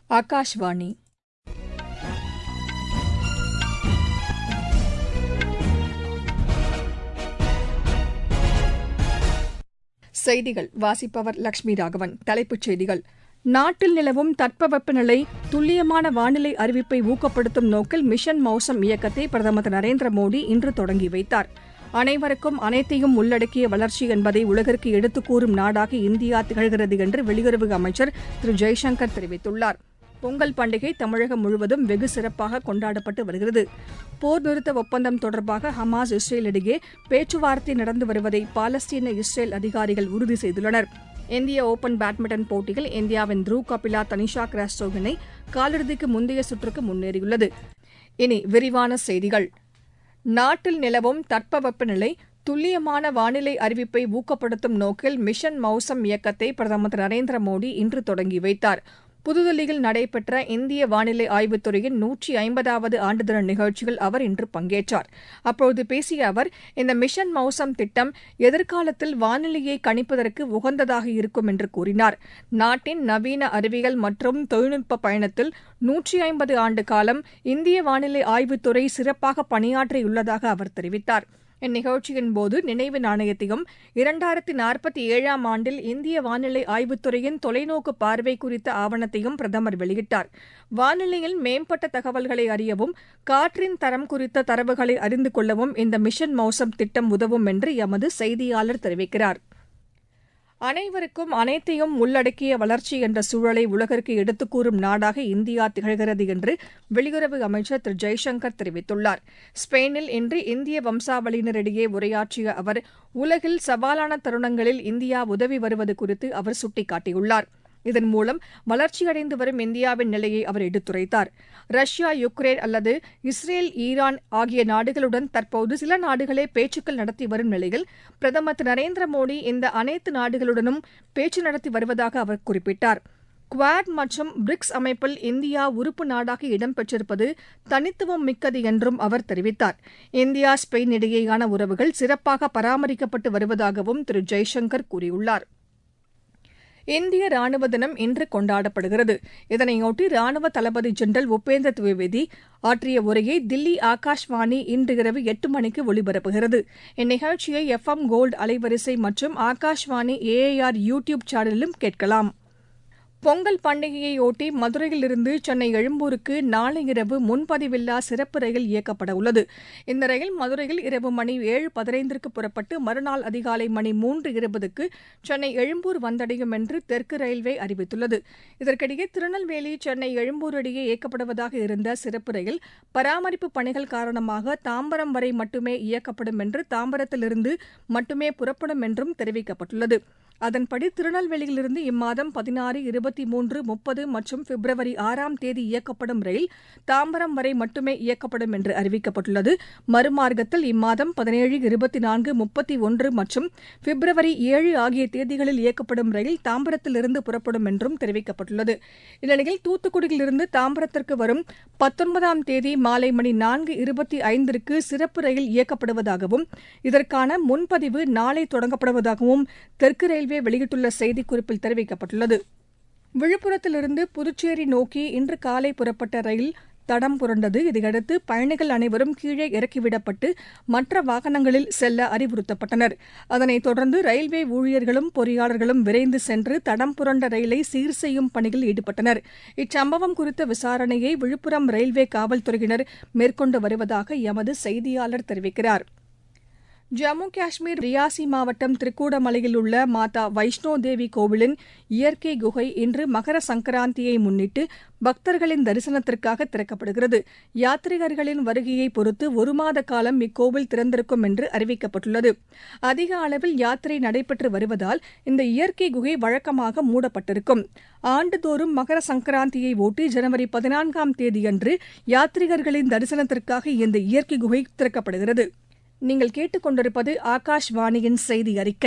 ஆகாஷ்வாணி செய்திகள் வாசிப்பவர் லட்சுமி ராகவன் தலைப்புச் செய்திகள் நாட்டில் நிலவும் தட்பவெப்பநிலை துல்லியமான வானிலை அறிவிப்பை ஊக்கப்படுத்தும் நோக்கில் மிஷன் மௌசம் இயக்கத்தை பிரதமர் திரு நரேந்திர மோடி இன்று தொடங்கி வைத்தார் அனைவருக்கும் அனைத்தையும் உள்ளடக்கிய வளர்ச்சி என்பதை உலகிற்கு எடுத்துக் கூறும் நாடாக இந்தியா திகழ்கிறது என்று வெளியுறவு அமைச்சர் திரு ஜெய்சங்கர் தெரிவித்துள்ளார் பொங்கல் பண்டிகை தமிழகம் முழுவதும் வெகு சிறப்பாக கொண்டாடப்பட்டு வருகிறது போர் நிறுத்த ஒப்பந்தம் தொடர்பாக ஹமாஸ் இஸ்ரேல் இடையே பேச்சுவார்த்தை நடந்து வருவதை பாலஸ்தீன இஸ்ரேல் அதிகாரிகள் உறுதி செய்துள்ளனர் இந்திய ஒபன் பேட்மிண்டன் போட்டியில் இந்தியாவின் த்ருவ் கபிலா தனிஷா கிராஸ்டோ இணை காலிறுதிக்கு முந்தைய சுற்றுக்கு முன்னேறியுள்ளது இனி விரிவான செய்திகள் நாட்டில் நிலவும் தட்பவெப்பநிலை துல்லியமான வானிலை அறிவிப்பை ஊக்கப்படுத்தும் நோக்கில் மிஷன் மௌசம் இயக்கத்தை பிரதமர் திரு நரேந்திர மோடி இன்று தொடங்கி வைத்தார் புதுதில்லியில் நடைபெற்ற இந்திய வானிலை ஆய்வுத்துறையின் நூற்றி ஐம்பதாவது ஆண்டு தின நிகழ்ச்சியில் அவர் இன்று பங்கேற்றார் அப்போது பேசிய அவர் இந்த மிஷன் மௌசம் திட்டம் எதிர்காலத்தில் வானிலையை கணிப்பதற்கு உகந்ததாக இருக்கும் என்று கூறினார் நாட்டின் நவீன அறிவியல் மற்றும் தொழில்நுட்ப பயணத்தில் நூற்றி ஐம்பது ஆண்டு காலம் இந்திய வானிலை ஆய்வுத்துறை சிறப்பாக பணியாற்றியுள்ளதாக அவர் தெரிவித்தார் இந்நிகழ்ச்சியின்போது நினைவு நாணயத்தையும் இரண்டாயிரத்தி நாற்பத்தி ஏழாம் ஆண்டில் இந்திய வானிலை ஆய்வுத்துறையின் தொலைநோக்கு பார்வை குறித்த ஆவணத்தையும் பிரதமர் வெளியிட்டார் வானிலையில் மேம்பட்ட தகவல்களை அறியவும் காற்றின் தரம் குறித்த தரவுகளை அறிந்து கொள்ளவும் இந்த மிஷன் மௌசம் திட்டம் உதவும் என்று எமது செய்தியாளர் தெரிவிக்கிறார் அனைவருக்கும் அனைத்தையும் உள்ளடக்கிய வளர்ச்சி என்ற சூழலை உலகிற்கு எடுத்துக் கூறும் நாடாக இந்தியா திகழ்கிறது என்று வெளியுறவு அமைச்சர் திரு ஜெய்சங்கர் தெரிவித்துள்ளார் ஸ்பெயினில் இன்று இந்திய வம்சாவளியினரிடையே உரையாற்றிய அவர் உலகில் சவாலான தருணங்களில் இந்தியா உதவி வருவது குறித்து அவர் சுட்டிக்காட்டியுள்ளார் இதன் மூலம் வளர்ச்சியடைந்து வரும் இந்தியாவின் நிலையை அவர் எடுத்துரைத்தார் ரஷ்யா யுக்ரைன் அல்லது இஸ்ரேல் ஈரான் ஆகிய நாடுகளுடன் தற்போது சில நாடுகளே பேச்சுக்கள் நடத்தி வரும் நிலையில் பிரதமர் திரு நரேந்திர மோடி இந்த அனைத்து நாடுகளுடனும் பேச்சு நடத்தி வருவதாக அவர் குறிப்பிட்டார் குவாட் மற்றும் பிரிக்ஸ் அமைப்பில் இந்தியா உறுப்பு நாடாக இடம்பெற்றிருப்பது தனித்துவம் மிக்கது என்றும் அவர் தெரிவித்தார் இந்தியா ஸ்பெயின் இடையேயான உறவுகள் சிறப்பாக பராமரிக்கப்பட்டு வருவதாகவும் திரு ஜெய்சங்கர் கூறியுள்ளார் இந்திய ராணுவ தினம் இன்று கொண்டாடப்படுகிறது இதனையொட்டி ராணுவ தளபதி ஜெனரல் உபேந்திர திவிவேதி ஆற்றிய உரையை தில்லி ஆகாஷ்வாணி இன்று இரவு எட்டு மணிக்கு ஒலிபரப்புகிறது இந்நிகழ்ச்சியை எஃப் எம் கோல்டு அலைவரிசை மற்றும் ஆகாஷ்வாணி ஏஐஆர் யூ டியூப் சேனலிலும் கேட்கலாம் பொங்கல் பண்டிகையையொட்டி மதுரையிலிருந்து சென்னை எழும்பூருக்கு நாளை இரவு முன்பதிவில்லா சிறப்பு ரயில் இயக்கப்பட உள்ளது இந்த ரயில் மதுரையில் இரவு மணி ஏழு பதினைந்திற்கு புறப்பட்டு மறுநாள் அதிகாலை மணி மூன்று இருபதுக்கு சென்னை எழும்பூர் வந்தடையும் என்று தெற்கு ரயில்வே அறிவித்துள்ளது இதற்கிடையே திருநெல்வேலி சென்னை எழும்பூர் இடையே இயக்கப்படுவதாக இருந்த சிறப்பு ரயில் பராமரிப்பு பணிகள் காரணமாக தாம்பரம் வரை மட்டுமே இயக்கப்படும் என்று தாம்பரத்திலிருந்து மட்டுமே புறப்படும் என்றும் தெரிவிக்கப்பட்டுள்ளது அதன்படி திருநெல்வேலியிலிருந்து இம்மாதம் பதினாறு இருபத்தி மூன்று முப்பது மற்றும் பிப்ரவரி ஆறாம் தேதி இயக்கப்படும் ரயில் தாம்பரம் வரை மட்டுமே இயக்கப்படும் என்று அறிவிக்கப்பட்டுள்ளது மறுமார்க்கத்தில் இம்மாதம் பதினேழு இருபத்தி நான்கு முப்பத்தி ஒன்று மற்றும் பிப்ரவரி ஏழு ஆகிய தேதிகளில் இயக்கப்படும் ரயில் தாம்பரத்திலிருந்து புறப்படும் என்றும் தெரிவிக்கப்பட்டுள்ளது இந்நிலையில் தூத்துக்குடியிலிருந்து தாம்பரத்திற்கு வரும் பத்தொன்பதாம் தேதி மாலை மணி நான்கு இருபத்தி ஐந்திற்கு சிறப்பு ரயில் இயக்கப்படுவதாகவும் இதற்கான முன்பதிவு நாளை தொடங்கப்படுவதாகவும் தெற்கு ரயில் ரயில்வே வெளியிட்டுள்ள செய்திக்குறிப்பில் தெரிவிக்கப்பட்டுள்ளது விழுப்புரத்திலிருந்து புதுச்சேரி நோக்கி இன்று காலை புறப்பட்ட ரயில் தடம் புரண்டது இதையடுத்து பயணிகள் அனைவரும் கீழே இறக்கிவிடப்பட்டு மற்ற வாகனங்களில் செல்ல அறிவுறுத்தப்பட்டனர் அதனைத் தொடர்ந்து ரயில்வே ஊழியர்களும் பொறியாளர்களும் விரைந்து சென்று தடம் புரண்ட ரயிலை சீர் செய்யும் பணியில் ஈடுபட்டனர் இச்சம்பவம் குறித்த விசாரணையை விழுப்புரம் ரயில்வே காவல்துறையினர் மேற்கொண்டு வருவதாக எமது செய்தியாளர் தெரிவிக்கிறார் ஜம்மு காஷ்மீர் ரியாசி மாவட்டம் திரிகூடமலையில் உள்ள மாதா வைஷ்ணோ தேவி கோவிலின் இயற்கை குகை இன்று மகர சங்கராந்தியை முன்னிட்டு பக்தர்களின் தரிசனத்திற்காக திறக்கப்படுகிறது யாத்ரீகர்களின் வருகையை பொறுத்து ஒரு மாத காலம் இக்கோவில் திறந்திருக்கும் என்று அறிவிக்கப்பட்டுள்ளது அதிக அளவில் யாத்திரை நடைபெற்று வருவதால் இந்த இயற்கை குகை வழக்கமாக மூடப்பட்டிருக்கும் ஆண்டுதோறும் மகர சங்கராந்தியை ஒட்டி ஜனவரி பதினான்காம் தேதியன்று யாத்ரீகர்களின் தரிசனத்திற்காக இந்த இயற்கை குகை திறக்கப்படுகிறது நீங்கள் கேட்டுக்கொண்டிருப்பது ஆகாஷ்வாணியின் செய்தி அறிக்கை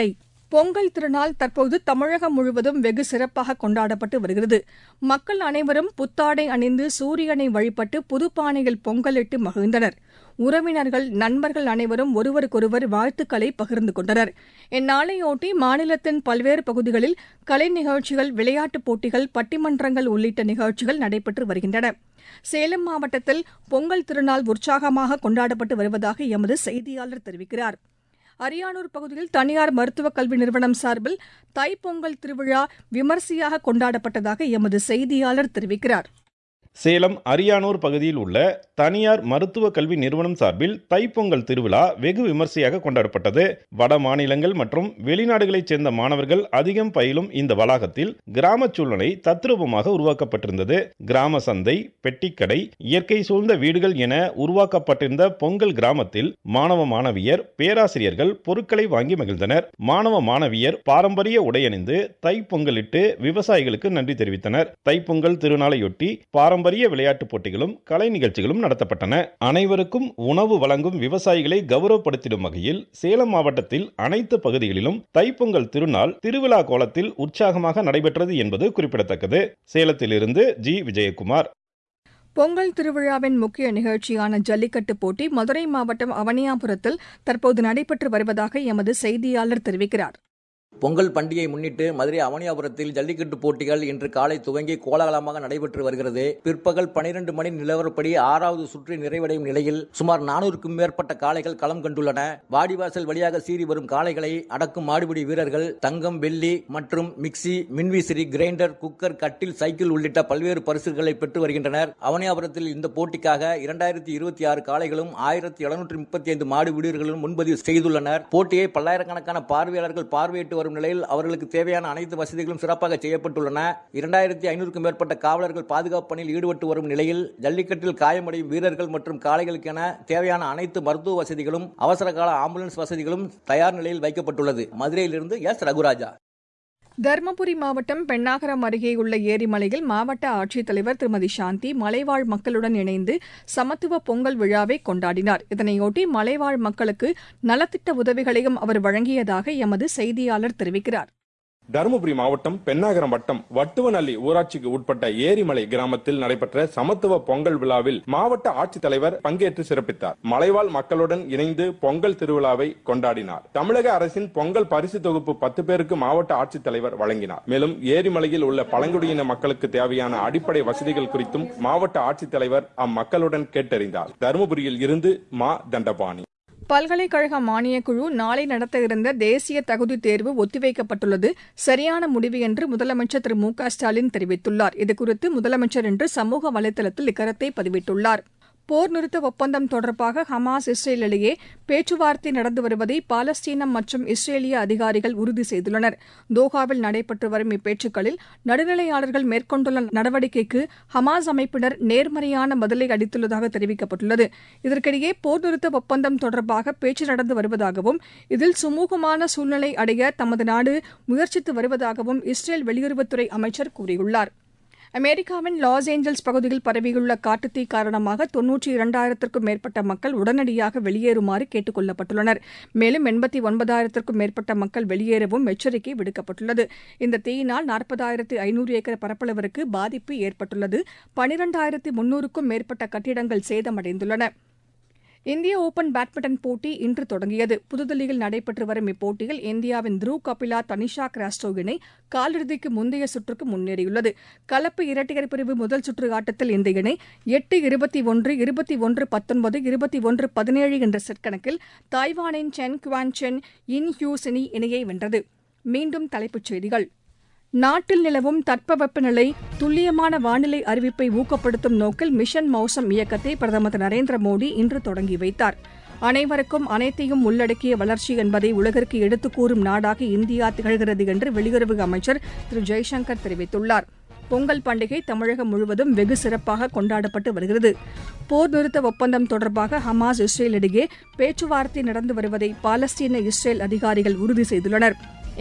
பொங்கல் திருநாள் தற்போது தமிழகம் முழுவதும் வெகு சிறப்பாக கொண்டாடப்பட்டு வருகிறது மக்கள் அனைவரும் புத்தாடை அணிந்து சூரியனை வழிபட்டு புதுப்பானையில் பொங்கலிட்டு மகிழ்ந்தனர் உறவினர்கள் நண்பர்கள் அனைவரும் ஒருவருக்கொருவர் வாழ்த்துக்களை பகிர்ந்து கொண்டனர் இந்நாளையொட்டி மாநிலத்தின் பல்வேறு பகுதிகளில் கலை நிகழ்ச்சிகள் விளையாட்டுப் போட்டிகள் பட்டிமன்றங்கள் உள்ளிட்ட நிகழ்ச்சிகள் நடைபெற்று வருகின்றன சேலம் மாவட்டத்தில் பொங்கல் திருநாள் உற்சாகமாக கொண்டாடப்பட்டு வருவதாக எமது செய்தியாளர் தெரிவிக்கிறார் அரியானூர் பகுதியில் தனியார் மருத்துவக் கல்வி நிறுவனம் சார்பில் தைப்பொங்கல் திருவிழா விமரிசையாக கொண்டாடப்பட்டதாக எமது செய்தியாளர் தெரிவிக்கிறார் சேலம் அரியானூர் பகுதியில் உள்ள தனியார் மருத்துவ கல்வி நிறுவனம் சார்பில் தைப்பொங்கல் திருவிழா வெகு விமர்சையாக கொண்டாடப்பட்டது வட மாநிலங்கள் மற்றும் வெளிநாடுகளைச் சேர்ந்த மாணவர்கள் அதிகம் பயிலும் இந்த வளாகத்தில் கிராம சூழ்நிலை தத்ரூபமாக உருவாக்கப்பட்டிருந்தது கிராம சந்தை பெட்டிக்கடை இயற்கை சூழ்ந்த வீடுகள் என உருவாக்கப்பட்டிருந்த பொங்கல் கிராமத்தில் மாணவ மாணவியர் பேராசிரியர்கள் பொருட்களை வாங்கி மகிழ்ந்தனர் மாணவ மாணவியர் பாரம்பரிய உடையணிந்து தைப்பொங்கலிட்டு விவசாயிகளுக்கு நன்றி தெரிவித்தனர் தைப்பொங்கல் திருநாளையொட்டி பாரம்பரிய பாரம்பரிய விளையாட்டுப் போட்டிகளும் கலை நிகழ்ச்சிகளும் நடத்தப்பட்டன அனைவருக்கும் உணவு வழங்கும் விவசாயிகளை கௌரவப்படுத்திடும் வகையில் சேலம் மாவட்டத்தில் அனைத்து பகுதிகளிலும் தைப்பொங்கல் திருநாள் திருவிழா கோலத்தில் உற்சாகமாக நடைபெற்றது என்பது குறிப்பிடத்தக்கது சேலத்திலிருந்து ஜி விஜயகுமார் பொங்கல் திருவிழாவின் முக்கிய நிகழ்ச்சியான ஜல்லிக்கட்டு போட்டி மதுரை மாவட்டம் அவனியாபுரத்தில் தற்போது நடைபெற்று வருவதாக எமது செய்தியாளர் தெரிவிக்கிறார் பொங்கல் பண்டிகையை முன்னிட்டு மதுரை அவனியாபுரத்தில் ஜல்லிக்கட்டு போட்டிகள் இன்று காலை துவங்கி கோலாகலமாக நடைபெற்று வருகிறது பிற்பகல் பனிரெண்டு மணி நிலவரப்படி ஆறாவது சுற்று நிறைவடையும் நிலையில் சுமார் நானூறுக்கும் மேற்பட்ட காளைகள் களம் கண்டுள்ளன வாடிவாசல் வழியாக சீறி வரும் காளைகளை அடக்கும் மாடுபிடி வீரர்கள் தங்கம் வெள்ளி மற்றும் மிக்சி மின்விசிறி கிரைண்டர் குக்கர் கட்டில் சைக்கிள் உள்ளிட்ட பல்வேறு பரிசுகளை பெற்று வருகின்றனர் அவனியாபுரத்தில் இந்த போட்டிக்காக இரண்டாயிரத்தி இருபத்தி ஆறு காளைகளும் ஆயிரத்தி எழுநூற்றி முப்பத்தி ஐந்து மாடு வீரர்களும் முன்பதிவு செய்துள்ளனர் போட்டியை பல்லாயிரக்கணக்கான பார்வையாளர்கள் பார்வையிட்டு வரும் நிலையில் அவர்களுக்கு தேவையான அனைத்து வசதிகளும் சிறப்பாக செய்யப்பட்டுள்ளன இரண்டாயிரத்தி ஐநூறுக்கும் மேற்பட்ட காவலர்கள் பாதுகாப்பு பணியில் ஈடுபட்டு வரும் நிலையில் ஜல்லிக்கட்டில் காயமடையும் வீரர்கள் மற்றும் காளைகளுக்கென தேவையான அனைத்து மருத்துவ வசதிகளும் அவசர கால ஆம்புலன்ஸ் வசதிகளும் தயார் நிலையில் வைக்கப்பட்டுள்ளது மதுரையிலிருந்து எஸ் ரகுராஜா தருமபுரி மாவட்டம் பெண்ணாகரம் அருகேயுள்ள ஏரிமலையில் மாவட்ட ஆட்சித்தலைவர் திருமதி சாந்தி மலைவாழ் மக்களுடன் இணைந்து சமத்துவ பொங்கல் விழாவை கொண்டாடினார் இதனையொட்டி மலைவாழ் மக்களுக்கு நலத்திட்ட உதவிகளையும் அவர் வழங்கியதாக எமது செய்தியாளர் தெரிவிக்கிறார் தருமபுரி மாவட்டம் பெண்ணாகரம் வட்டம் வட்டுவநல்லி ஊராட்சிக்கு உட்பட்ட ஏரிமலை கிராமத்தில் நடைபெற்ற சமத்துவ பொங்கல் விழாவில் மாவட்ட ஆட்சித்தலைவர் பங்கேற்று சிறப்பித்தார் மலைவாழ் மக்களுடன் இணைந்து பொங்கல் திருவிழாவை கொண்டாடினார் தமிழக அரசின் பொங்கல் பரிசு தொகுப்பு பத்து பேருக்கு மாவட்ட ஆட்சித்தலைவர் வழங்கினார் மேலும் ஏரிமலையில் உள்ள பழங்குடியின மக்களுக்கு தேவையான அடிப்படை வசதிகள் குறித்தும் மாவட்ட ஆட்சித்தலைவர் அம்மக்களுடன் கேட்டறிந்தார் தருமபுரியில் இருந்து மா தண்டபாணி பல்கலைக்கழக மானியக்குழு நாளை நடத்த இருந்த தேசிய தகுதி தேர்வு ஒத்திவைக்கப்பட்டுள்ளது சரியான முடிவு என்று முதலமைச்சர் திரு மு க ஸ்டாலின் தெரிவித்துள்ளார் இதுகுறித்து முதலமைச்சர் இன்று சமூக வலைதளத்தில் இக்கருத்தை பதிவிட்டுள்ளார் போர் நிறுத்த ஒப்பந்தம் தொடர்பாக ஹமாஸ் இஸ்ரேல் இடையே பேச்சுவார்த்தை நடந்து வருவதை பாலஸ்தீனம் மற்றும் இஸ்ரேலிய அதிகாரிகள் உறுதி செய்துள்ளனர் தோஹாவில் நடைபெற்று வரும் இப்பேச்சுக்களில் நடுநிலையாளர்கள் மேற்கொண்டுள்ள நடவடிக்கைக்கு ஹமாஸ் அமைப்பினர் நேர்மறையான பதிலை அளித்துள்ளதாக தெரிவிக்கப்பட்டுள்ளது இதற்கிடையே போர் நிறுத்த ஒப்பந்தம் தொடர்பாக பேச்சு நடந்து வருவதாகவும் இதில் சுமூகமான சூழ்நிலை அடைய தமது நாடு முயற்சித்து வருவதாகவும் இஸ்ரேல் வெளியுறவுத்துறை அமைச்சர் கூறியுள்ளார் அமெரிக்காவின் லாஸ் ஏஞ்சல்ஸ் பகுதியில் பரவியுள்ள காட்டுத்தீ காரணமாக தொன்னூற்றி இரண்டாயிரத்திற்கும் மேற்பட்ட மக்கள் உடனடியாக வெளியேறுமாறு கேட்டுக் கொள்ளப்பட்டுள்ளனர் மேலும் எண்பத்தி ஒன்பதாயிரத்திற்கும் மேற்பட்ட மக்கள் வெளியேறவும் எச்சரிக்கை விடுக்கப்பட்டுள்ளது இந்த தீயினால் நாற்பதாயிரத்து ஐநூறு ஏக்கர் பரப்பளவிற்கு பாதிப்பு ஏற்பட்டுள்ளது பனிரெண்டாயிரத்து முன்னூறுக்கும் மேற்பட்ட கட்டிடங்கள் சேதமடைந்துள்ளன இந்திய ஓபன் பேட்மிண்டன் போட்டி இன்று தொடங்கியது புதுதில்லியில் நடைபெற்று வரும் இப்போட்டியில் இந்தியாவின் த்ருவ் கபிலா தனிஷா கிராஸ்டோ இணை காலிறுதிக்கு முந்தைய சுற்றுக்கு முன்னேறியுள்ளது கலப்பு இரட்டையர் பிரிவு முதல் சுற்று ஆட்டத்தில் இந்த இணை எட்டு இருபத்தி ஒன்று இருபத்தி ஒன்று பத்தொன்பது இருபத்தி ஒன்று பதினேழு என்ற செட் கணக்கில் தாய்வானின் Chen Kuan Chen Yin Hui சினி இணையை வென்றது மீண்டும் தலைப்புச் செய்திகள் நாட்டில் நிலவும் தட்பவெப்பநிலை துல்லியமான வானிலை அறிவிப்பை ஊக்கப்படுத்தும் நோக்கில் மிஷன் மௌசம் இயக்கத்தை பிரதமர் திரு நரேந்திர மோடி இன்று தொடங்கி வைத்தார் அனைவருக்கும் அனைத்தையும் உள்ளடக்கிய வளர்ச்சி என்பதை உலகிற்கு எடுத்துக் கூறும் நாடாக இந்தியா திகழ்கிறது என்று வெளியுறவு அமைச்சர் திரு ஜெய்சங்கர் தெரிவித்துள்ளார் பொங்கல் பண்டிகை தமிழகம் முழுவதும் வெகு சிறப்பாக கொண்டாடப்பட்டு வருகிறது போர் நிறுத்த ஒப்பந்தம் தொடர்பாக ஹமாஸ் இஸ்ரேல் இடையே பேச்சுவார்த்தை நடந்து வருவதை பாலஸ்தீன இஸ்ரேல் அதிகாரிகள் உறுதி செய்துள்ளனர்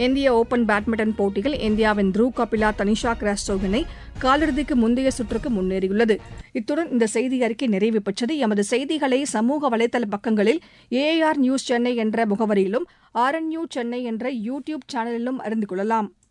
இந்திய ஓபன் பேட்மிண்டன் போட்டியில் இந்தியாவின் த்ரூ கபிலா தனிஷா கிராஸ்டோ இணை காலிறுதிக்கு முந்தைய சுற்றுக்கு முன்னேறியுள்ளது இத்துடன் இந்த செய்தி அறிக்கை நிறைவு பெற்றது எமது செய்திகளை சமூக வலைதள பக்கங்களில் ஏஆர் நியூஸ் சென்னை என்ற முகவரியிலும் ஆர்என்யூ சென்னை என்ற யூ டியூப் சேனலிலும் அறிந்து கொள்ளலாம்